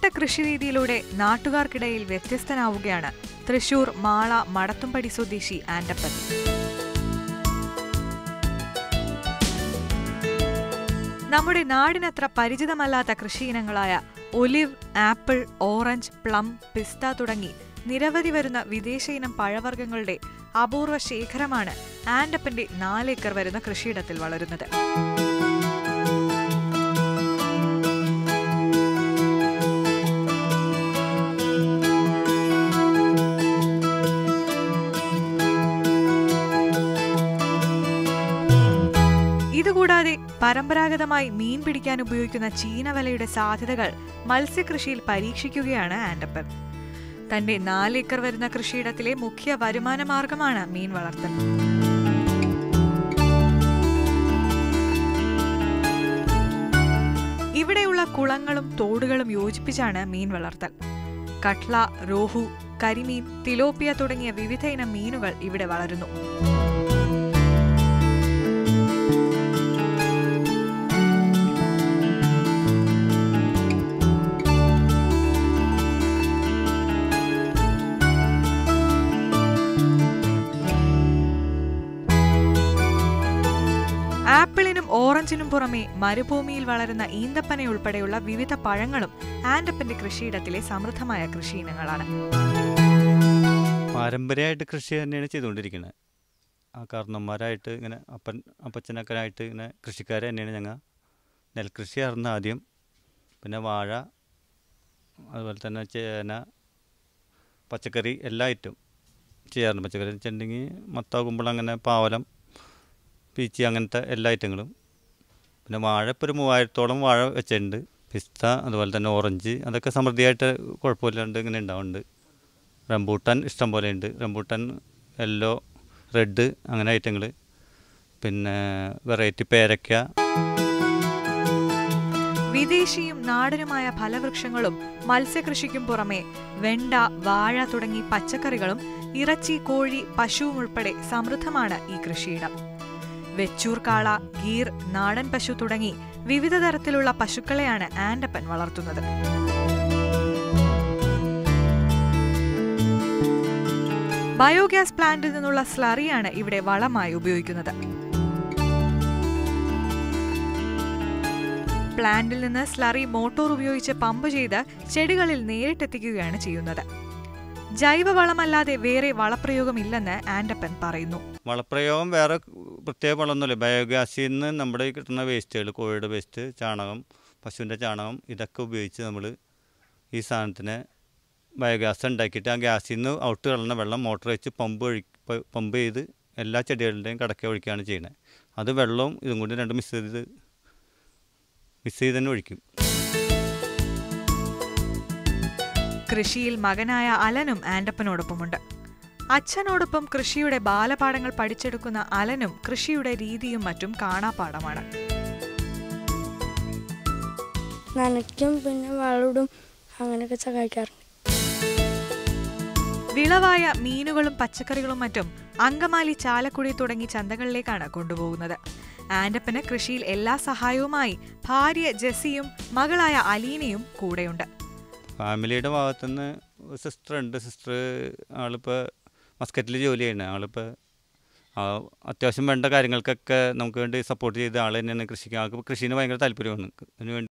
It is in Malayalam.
കൃഷിരീതിയിലൂടെ നാട്ടുകാർക്കിടയിൽ വ്യത്യസ്തനാവുകയാണ് തൃശൂർ മാള മടത്തുംപടി സ്വദേശി ആൻഡപ്പൻ നമ്മുടെ നാടിനത്ര പരിചിതമല്ലാത്ത കൃഷിയിനങ്ങളായ ഒലിവ് ആപ്പിൾ ഓറഞ്ച് പ്ലം പിസ്ത തുടങ്ങി നിരവധി വരുന്ന വിദേശ ഇനം പഴവർഗ്ഗങ്ങളുടെ അപൂർവ ശേഖരമാണ് ആൻഡപ്പന്റെ നാലേക്കർ വരുന്ന കൃഷിയിടത്തിൽ വളരുന്നത് ഇതുകൂടാതെ പരമ്പരാഗതമായി മീൻ പിടിക്കാൻ ഉപയോഗിക്കുന്ന ചീനവലയുടെ സാധ്യതകൾ മത്സ്യകൃഷിയിൽ പരീക്ഷിക്കുകയാണ് ആൻഡപ്പൻ തന്റെ നാലേക്കർ വരുന്ന കൃഷിയിടത്തിലെ മുഖ്യ വരുമാന മാർഗമാണ് മീൻ വളർത്തൽ ഇവിടെയുള്ള കുളങ്ങളും തോടുകളും യോജിപ്പിച്ചാണ് മീൻ വളർത്തൽ കട്ട്ല രോഹു കരിമീൻ തിലോപ്പിയ തുടങ്ങിയ വിവിധ ഇനം മീനുകൾ ഇവിടെ വളരുന്നു ആപ്പിളിനും ഓറഞ്ചിനും പുറമെ മരുഭൂമിയിൽ വളരുന്ന ഈന്തപ്പന ഉൾപ്പെടെയുള്ള വിവിധ പഴങ്ങളും ആൻഡപ്പന്റെ കൃഷിയിടത്തിലെ സമൃദ്ധമായ കൃഷിയിനങ്ങളാണ് പാരമ്പര്യമായിട്ട് കൃഷി തന്നെയാണ് ചെയ്തുകൊണ്ടിരിക്കുന്നത് ആ കാരണന്മാരായിട്ട് ഇങ്ങനെ അപ്പൻ അപ്പച്ചനൊക്കെ ആയിട്ട് ഇങ്ങനെ കൃഷിക്കാർ തന്നെയാണ് ഞങ്ങൾ നെൽകൃഷിയായിരുന്നു ആദ്യം പിന്നെ വാഴ അതുപോലെ തന്നെ ചേന പച്ചക്കറി എല്ലാ ഐറ്റം ചെയ്യാറുണ്ട് പച്ചക്കറി വെച്ചിട്ടുണ്ടെങ്കിൽ മത്ത കുമ്പളം അങ്ങനെ പാവലം പീച്ചി അങ്ങനത്തെ എല്ലാ ഐറ്റങ്ങളും പിന്നെ വാഴ ഇപ്പോൾ ഒരു മൂവായിരത്തോളം വാഴ വെച്ചിട്ടുണ്ട് പിസ്ത അതുപോലെ തന്നെ ഓറഞ്ച് അതൊക്കെ സമൃദ്ധിയായിട്ട് കുഴപ്പമില്ലാണ്ട് ഇങ്ങനെ ഉണ്ടാവുന്നുണ്ട് റംബൂട്ടാൻ ഇഷ്ടം പോലെ ഉണ്ട് റംബൂട്ടാൻ യെല്ലോ റെഡ് അങ്ങനെ ഐറ്റങ്ങൾ പിന്നെ വെറൈറ്റി പേരയ്ക്ക വിദേശിയും നാടനുമായ ഫലവൃക്ഷങ്ങളും മത്സ്യകൃഷിക്കും പുറമെ വെണ്ട വാഴ തുടങ്ങി പച്ചക്കറികളും ഇറച്ചി കോഴി പശുവും ഉൾപ്പെടെ സമൃദ്ധമാണ് ഈ കൃഷിയിടം വെച്ചൂർ കാള ഗീർ നാടൻ പശു തുടങ്ങി വിവിധ തരത്തിലുള്ള പശുക്കളെയാണ് ആൻഡപ്പൻ വളർത്തുന്നത് ബയോഗ്യാസ് പ്ലാന്റിൽ നിന്നുള്ള സ്ലറിയാണ് ഇവിടെ വളമായി ഉപയോഗിക്കുന്നത് പ്ലാന്റിൽ നിന്ന് സ്ലറി മോട്ടോർ ഉപയോഗിച്ച് പമ്പ് ചെയ്ത് ചെടികളിൽ നേരിട്ടെത്തിക്കുകയാണ് ചെയ്യുന്നത് ജൈവവളമല്ലാതെ വേറെ വളപ്രയോഗമില്ലെന്ന് ആൻഡപ്പൻ പറയുന്നു വളപ്രയോഗം വേറെ പ്രത്യേക വളമൊന്നുമില്ല ബയോഗ്യാസിൽ നിന്ന് നമ്മുടെ ഈ കിട്ടുന്ന വേസ്റ്റുകൾ കോഴിയുടെ വേസ്റ്റ് ചാണകം പശുവിൻ്റെ ചാണകം ഇതൊക്കെ ഉപയോഗിച്ച് നമ്മൾ ഈ സാധനത്തിന് ബയോഗ്യാസ് ഉണ്ടാക്കിയിട്ട് ആ ഗ്യാസിൽ നിന്ന് ഔട്ട് കളയുന്ന വെള്ളം മോട്ടർ വെച്ച് പമ്പ് ഒഴി പ- പമ്പ് ചെയ്ത് എല്ലാ ചെടികളുടെയും കടക്ക ഒഴിക്കുകയാണ് ചെയ്യുന്നത് അത് വെള്ളവും ഇതും കൂടി രണ്ട് മിക്സ് ചെയ്ത് മിക്സ് ചെയ്ത് തന്നെ ഒഴിക്കും കൃഷിയിൽ മകനായ അലനും ആൻഡപ്പനോടൊപ്പമുണ്ട് അച്ഛനോടൊപ്പം കൃഷിയുടെ ബാലപാഠങ്ങൾ പഠിച്ചെടുക്കുന്ന അലനും കൃഷിയുടെ രീതിയും മറ്റും കാണാപ്പാടമാണ് നനയ്ക്കും പിന്നെ വളമിടും അങ്ങനെയൊക്കെ സഹായിക്കാറുണ്ട് വിളവായ മീനുകളും പച്ചക്കറികളും മറ്റും അങ്കമാലി ചാലക്കുടി തുടങ്ങി ചന്തകളിലേക്കാണ് കൊണ്ടുപോകുന്നത് ആൻഡപ്പന് കൃഷിയിൽ എല്ലാ സഹായവുമായി ഭാര്യ ജെസ്സിയും മകളായ അലീനയും കൂടെയുണ്ട് ഫാമിലിയുടെ ഭാഗത്തുനിന്ന് സിസ്റ്റർ ഉണ്ട് സിസ്റ്റർ ആളിപ്പോൾ മസ്കറ്റിൽ ജോലി ചെയ്യുന്നത് ആളിപ്പോൾ ആ, അത്യാവശ്യം വേണ്ട കാര്യങ്ങൾക്കൊക്കെ നമുക്ക് വേണ്ടി സപ്പോർട്ട് ചെയ്ത ആൾ തന്നെയാണ് കൃഷിക്ക് ആൾക്ക് കൃഷിന് ഭയങ്കര താല്പര്യമാണ് അതിന് വേണ്ടി